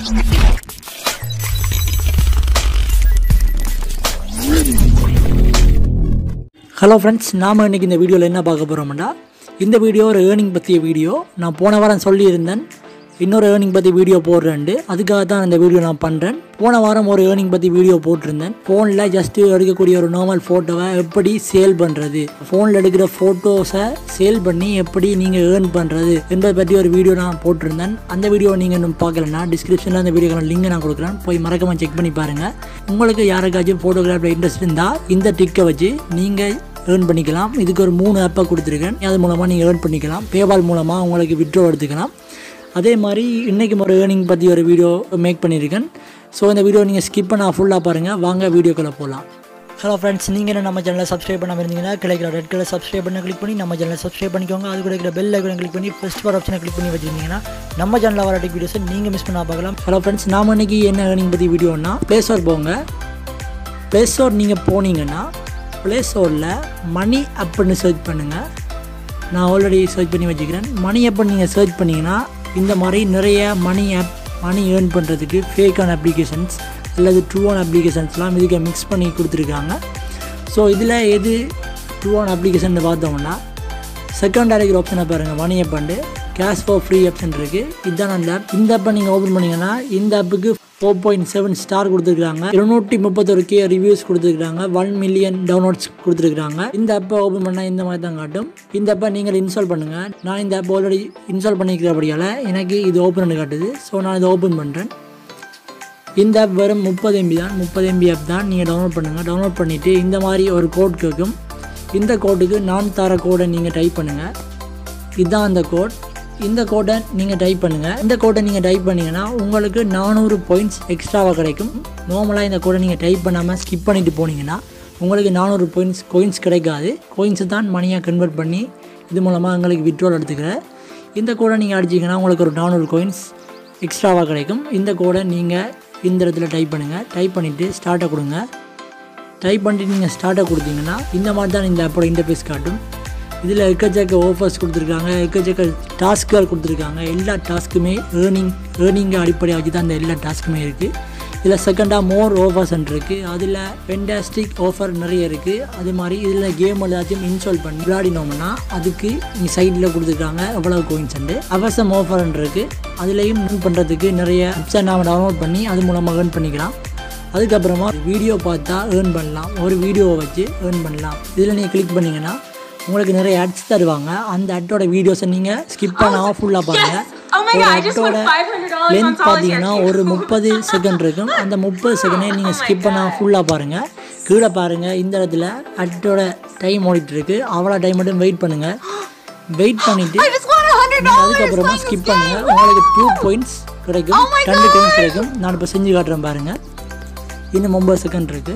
Hello friends நாம் இன்றைக்கி இந்த வீடியோவில் என்ன பார்க்க போகிறோம்னா இந்த வீடியோ ஒரு ஏர்னிங் பற்றிய வீடியோ நான் போன வாரம் சொல்லியிருந்தேன் இன்னொரு ஏர்னிங் பற்றி வீடியோ போடுறேன்ட்டு அதுக்காக தான் இந்த வீடியோ நான் பண்ணுறேன் போன வாரம் ஒரு ஏர்னிங் பற்றி வீடியோ போட்டிருந்தேன் ஃபோனில் ஜஸ்ட்டு எடுக்கக்கூடிய ஒரு நார்மல் ஃபோட்டோவை எப்படி சேல் பண்ணுறது ஃபோனில் எடுக்கிற ஃபோட்டோஸை சேல் பண்ணி எப்படி நீங்கள் ஏர்ன் பண்ணுறது என்பதை பற்றி ஒரு வீடியோ நான் போட்டிருந்தேன் அந்த வீடியோ நீங்கள் இன்னும் பார்க்கலன்னா டிஸ்கிரிப்ஷனில் அந்த வீடியோக்கான லிங்க் நான் கொடுக்குறேன் போய் மறக்காமல் செக் பண்ணி பாருங்கள் உங்களுக்கு யாருக்காச்சும் ஃபோட்டோகிராஃபில் இன்ட்ரெஸ்ட் இருந்தால் இந்த டிக்கை வச்சு நீங்கள் ஏர்ன் பண்ணிக்கலாம் இதுக்கு ஒரு மூணு ஆப்பை கொடுத்துருக்கேன் அது மூலமாக நீங்கள் ஏர்ன் பண்ணிக்கலாம் பேபால் மூலமாக உங்களுக்கு விட்ரோ எடுத்துக்கலாம் அதே மாதிரி இன்றைக்கி ஒரு ஏர்னிங் பற்றி ஒரு வீடியோ மேக் பண்ணியிருக்கேன் ஸோ இந்த வீடியோ நீங்கள் ஸ்கிப் பண்ண ஃபுல்லாக பாருங்கள் வாங்க வீடியோக்குள்ளே போகலாம் ஹலோ ஃப்ரெண்ட்ஸ் நீங்கள் என்ன நம்ம சேனலை சப்ஸ்கிரைப் பண்ணாமல் இருந்தீங்கன்னா கிடைக்கிற ரெட் கலர் சப்ஸ்கிரைப் பண்ண கிளிக் பண்ணி நம்ம சேனலை சப்ஸ்கிரைப் பண்ணிக்கோங்க அது கூட இருக்கிற பெல் ஐக்கனை கிளிக் பண்ணி ஃபஸ்ட் ஃபார் ஆப்ஷனை கிளிக் பண்ணி வச்சிருந்தீங்கன்னா நம்ம சேனலில் வர டெக் வீடியோஸை நீங்கள் மிஸ் பண்ணா பார்க்கலாம் ஹலோ ஃப்ரெண்ட்ஸ் நாம இன்னைக்கு என்ன ஏர்னிங் பற்றி வீடியோன்னா ப்ளே ஸ்டோர் போங்க ப்ளே ஸ்டோர் நீங்கள் போனீங்கன்னா ப்ளே ஸ்டோரில் மணி அப்புன்னு சர்ச் பண்ணுங்கள் நான் ஆல்ரெடி சர்ச் பண்ணி வச்சுக்கிறேன் மணி அப்புன்னு நீங்கள் சர்ச் பண்ணிங்கன்னா இந்த மாதிரி நிறைய மணி ஆப் மணி ஏர்ன் பண்ணுறதுக்கு ஃபேக்கான அப்ளிகேஷன்ஸ் அல்லது ட்ரூவான அப்ளிகேஷன்ஸ்லாம் இதுக்கு மிக்ஸ் பண்ணி கொடுத்துருக்காங்க ஸோ இதில் எது ட்ரூவான அப்ளிகேஷன் பார்த்தோம்னா செகண்ட் இருக்கிற ஆப்ஷனை பாருங்கள் மணி அப்பாண்டு கேஷ் ஃபார் ஃப்ரீ ஆப்ஷன் இருக்குது இதுதான் அந்த ஆப் இந்த ஆப்பை நீங்கள் ஓப்பன் பண்ணிங்கன்னா இந்த ஆப்புக்கு ஃபோர் பாயிண்ட் செவன் ஸ்டார் கொடுத்துருக்காங்க இருநூற்றி முப்பத்தொரு கே ரிவ்யூஸ் கொடுத்துருக்காங்க ஒன் மில்லியன் டவுன்லோட்ஸ் கொடுத்துருக்காங்க இந்த ஆப்பை ஓப்பன் பண்ணால் இந்த மாதிரி தான் காட்டும் இந்த ஆப்பை நீங்கள் இன்ஸ்டால் பண்ணுங்கள் நான் இந்த ஆப் ஆல்ரெடி இன்ஸ்டால் பண்ணிக்கிறபடியால் எனக்கு இது ஓப்பன் காட்டுது ஸோ நான் இதை ஓப்பன் பண்ணுறேன் இந்த ஆப் வெறும் முப்பது எம்பி தான் முப்பது எம்பி ஆப் தான் நீங்கள் டவுன்லோட் பண்ணுங்கள் டவுன்லோட் பண்ணிவிட்டு இந்த மாதிரி ஒரு கோட் கேட்கும் இந்த கோட்டுக்கு நான் தர கோடை நீங்கள் டைப் பண்ணுங்கள் இதுதான் அந்த கோட் இந்த கோடை நீங்கள் டைப் பண்ணுங்கள் இந்த கோடை நீங்கள் டைப் பண்ணிங்கன்னா உங்களுக்கு நானூறு பாயிண்ட்ஸ் எக்ஸ்ட்ராவாக கிடைக்கும் நார்மலாக இந்த கோடை நீங்கள் டைப் பண்ணாமல் ஸ்கிப் பண்ணிட்டு போனீங்கன்னா உங்களுக்கு நானூறு பாயிண்ட்ஸ் கோயின்ஸ் கிடைக்காது கோயின்ஸை தான் மணியாக கன்வெர்ட் பண்ணி இது மூலமாக உங்களுக்கு விட்ரோல் எடுத்துக்கிறேன் இந்த கோடை நீங்கள் அடிச்சிங்கன்னா உங்களுக்கு ஒரு நானூறு கோயின்ஸ் எக்ஸ்ட்ராவாக கிடைக்கும் இந்த கோடை நீங்கள் இந்த இடத்துல டைப் பண்ணுங்கள் டைப் பண்ணிவிட்டு ஸ்டார்ட்டை கொடுங்க டைப் பண்ணிட்டு நீங்கள் ஸ்டார்ட்டை கொடுத்தீங்கன்னா இந்த மாதிரி தான் இந்த ஆப்போட இன்டர்ஃபேஸ் காட்டும் இதில் எக்கச்சக்க ஆஃபர்ஸ் கொடுத்துருக்காங்க எக்கச்சக்க டாஸ்க்குகள் கொடுத்துருக்காங்க எல்லா டாஸ்க்குமே ஏர்னிங் ஏர்னிங்கை அடிப்படையாக வச்சு தான் இந்த எல்லா டாஸ்க்குமே இருக்குது இதில் செகண்டாக மோர் ஆஃபர்ஸ் இருக்குது அதில் ஃபென்டாஸ்டிக் ஆஃபர் நிறைய இருக்குது அது மாதிரி இதில் கேம் எல்லாத்தையும் இன்ஸ்டால் பண்ணி விளையாடினோம்னா அதுக்கு நீங்கள் சைடில் கொடுத்துருக்காங்க எவ்வளோ கோயின்ஸ் உண்டு அவசம் ஆஃபர் இருக்குது அதுலேயும் ஏர்ன் பண்ணுறதுக்கு நிறைய அப்ஸை நாம் டவுன்லோட் பண்ணி அது மூலமாக ஏர்ன் பண்ணிக்கலாம் அதுக்கப்புறமா வீடியோ பார்த்தா ஏர்ன் பண்ணலாம் ஒரு வீடியோவை வச்சு ஏர்ன் பண்ணலாம் இதில் நீங்கள் கிளிக் பண்ணிங்கன்னா உங்களுக்கு நிறைய ஆட்ஸ் தருவாங்க அந்த ஆட்டோட வீடியோஸை நீங்கள் ஸ்கிப் பண்ணாமல் ஃபுல்லாக பாருங்கள் Oh my ஒரு God, I just won ஆட்டோட $500 on லென்த் solitaire. பார்த்தீங்கன்னா ஒரு முப்பது செகண்ட் இருக்கும் அந்த முப்பது செகண்டே நீங்கள் ஸ்கிப் பண்ணால் ஃபுல்லாக பாருங்கள் கீழே பாருங்கள் இந்த இடத்துல அட்டோட டைம் ஓடிட்டு இருக்கு அவ்வளோ டைம் மட்டும் வெயிட் பண்ணுங்கள் வெயிட் பண்ணிவிட்டு I just won a hundred நீங்கள் dollars அதுக்கப்புறமா playing ஸ்கிப் this பண்ணுங்கள் game. உங்களுக்கு டூ பாயிண்ட்ஸ் கிடைக்கும் Oh my ரெண்டு God. பாயிண்ட்ஸ் கிடைக்கும் நான் இப்போ செஞ்சு காட்டுறேன் பாருங்கள் இன்னும் ஒம்பது செகண்ட் இருக்குது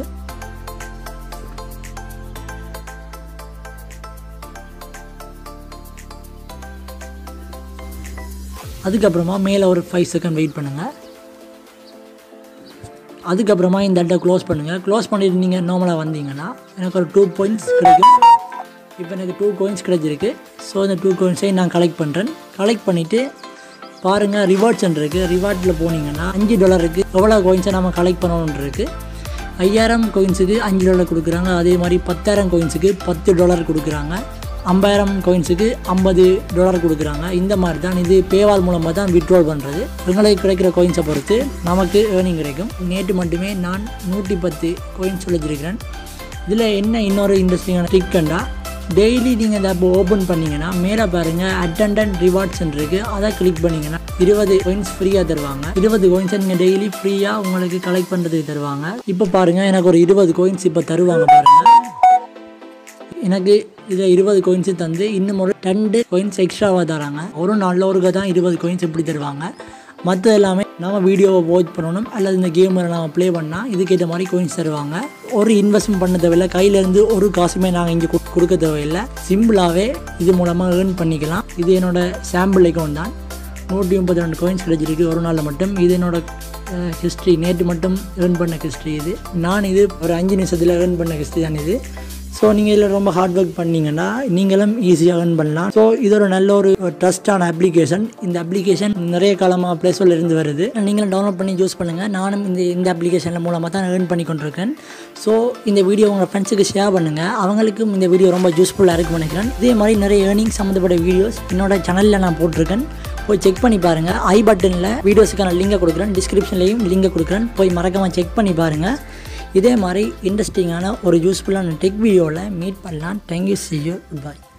அதுக்கப்புறமா மேலே ஒரு ஃபைவ் செகண்ட் வெயிட் பண்ணுங்கள் அதுக்கப்புறமா இந்த இடத்த க்ளோஸ் பண்ணுங்கள் க்ளோஸ் பண்ணிட்டு நீங்கள் நார்மலாக வந்தீங்கன்னா எனக்கு ஒரு டூ பாயிண்ட்ஸ் கிடைக்கும் இப்போ எனக்கு டூ கோயின்ஸ் கிடைச்சிருக்கு ஸோ இந்த டூ கோயின்ஸையும் நான் கலெக்ட் பண்ணுறேன் கலெக்ட் பண்ணிவிட்டு பாருங்கள் ரிவார்ட்ஸ் இருக்குது ரிவார்டில் போனீங்கன்னா அஞ்சு டாலருக்கு எவ்வளோ கோயின்ஸை நம்ம கலெக்ட் பண்ணணுன்னு இருக்குது ஐயாயிரம் கோயின்ஸுக்கு அஞ்சு டாலர் கொடுக்குறாங்க அதே மாதிரி பத்தாயிரம் கோயின்ஸுக்கு பத்து டாலர் கொடுக்குறாங்க ஐம்பதாயிரம் கோயின்ஸுக்கு ஐம்பது டாலர் கொடுக்குறாங்க இந்த மாதிரி தான் இது பேவால் மூலமாக தான் விட்ரோல் பண்ணுறது எங்களுக்கு கிடைக்கிற கோயின்ஸை பொறுத்து நமக்கு ஏர்னிங் கிடைக்கும் நேற்று மட்டுமே நான் நூற்றி பத்து கோயின்ஸ் வச்சிருக்கிறேன் இதில் என்ன இன்னொரு இன்ட்ரெஸ்டிங்கான டிக்கண்டா டெய்லி நீங்கள் இந்த ஆப் ஓப்பன் பண்ணீங்கன்னா மேலே பாருங்கள் அட்டண்டன்ட் ரிவார்ட்ஸ் இருக்குது அதை கிளிக் பண்ணிங்கன்னா இருபது கோயின்ஸ் ஃப்ரீயாக தருவாங்க இருபது கோயின்ஸை நீங்கள் டெய்லி ஃப்ரீயாக உங்களுக்கு கலெக்ட் பண்ணுறதுக்கு தருவாங்க இப்போ பாருங்கள் எனக்கு ஒரு இருபது கோயின்ஸ் இப்போ தருவாங்க பாருங்கள் எனக்கு இதில் இருபது கோயின்ஸு தந்து இன்னும் ஒரு ரெண்டு கோயின்ஸ் எக்ஸ்ட்ராவாக தராங்க ஒரு நாளில் ஒருக்க தான் இருபது கோயின்ஸ் எப்படி தருவாங்க மற்ற எல்லாமே நம்ம வீடியோவை வாட்ச் பண்ணணும் அல்லது இந்த கேமில் நம்ம ப்ளே பண்ணால் இதுக்கேற்ற மாதிரி கோயின்ஸ் தருவாங்க ஒரு இன்வெஸ்ட்மெண்ட் பண்ண தேவையில்லை கையிலேருந்து ஒரு காசுமே நாங்கள் இங்கே கு- கொடுக்க தேவையில்லை சிம்பிளாகவே இது மூலமாக ஏர்ன் பண்ணிக்கலாம் இது என்னோட சாம்பிள் அக்கௌண்ட் தான் நூற்றி முப்பத்தி ரெண்டு கோயின்ஸ் கிடைச்சிருக்கு ஒரு நாளில் மட்டும் இது என்னோட ஹிஸ்ட்ரி நேற்று மட்டும் ஏர்ன் பண்ண ஹிஸ்ட்ரி இது நான் இது ஒரு அஞ்சு நிமிஷத்தில் ஏர்ன் பண்ண ஹிஸ்ட்ரி தான் இது ஸோ ஸோ நீங்கள் இதில் ரொம்ப ஹார்ட் ஒர்க் பண்ணீங்கன்னா நீங்களும் ஈஸியாக earn பண்ணலாம் ஸோ இது ஒரு நல்ல ஒரு ட்ரஸ்டான அப்ளிகேஷன் இந்த அப்ளிகேஷன் நிறைய காலமாக ப்ளே ஸ்டோரில் இருந்து வருது நீங்களும் டவுன்லோட் பண்ணி யூஸ் பண்ணுங்கள் நானும் இந்த இந்த அப்ளிகேஷனில் மூலமாக தான் ஏர்ன் பண்ணி கொண்டிருக்கேன் ஸோ இந்த வீடியோ உங்கள் ஃப்ரெண்ட்ஸுக்கு ஷேர் பண்ணுங்கள் அவங்களுக்கும் இந்த வீடியோ ரொம்ப யூஸ்ஃபுல்லாக இருக்குன்னு நினைக்கிறேன் இதே மாதிரி நிறைய ஏர்னிங் சம்மந்தப்பட்ட வீடியோஸ் என்னோட சேனலில் நான் போட்டிருக்கேன் போய் செக் பண்ணி பாருங்கள் ஐ பட்டனில் வீடியோஸுக்கான லிங்கை கொடுக்குறேன் டிஸ்கிரிப்ஷன்லேயும் லிங்கை கொடுக்குறேன் போய் மறக்காமல் செக் பண்ணி பாருங்கள் இதே மாதிரி இன்ட்ரெஸ்டிங்கான ஒரு யூஸ்ஃபுல்லான டெக் வீடியோவில் மீட் பண்ணலாம் தேங்க்யூ சி யூ பாய்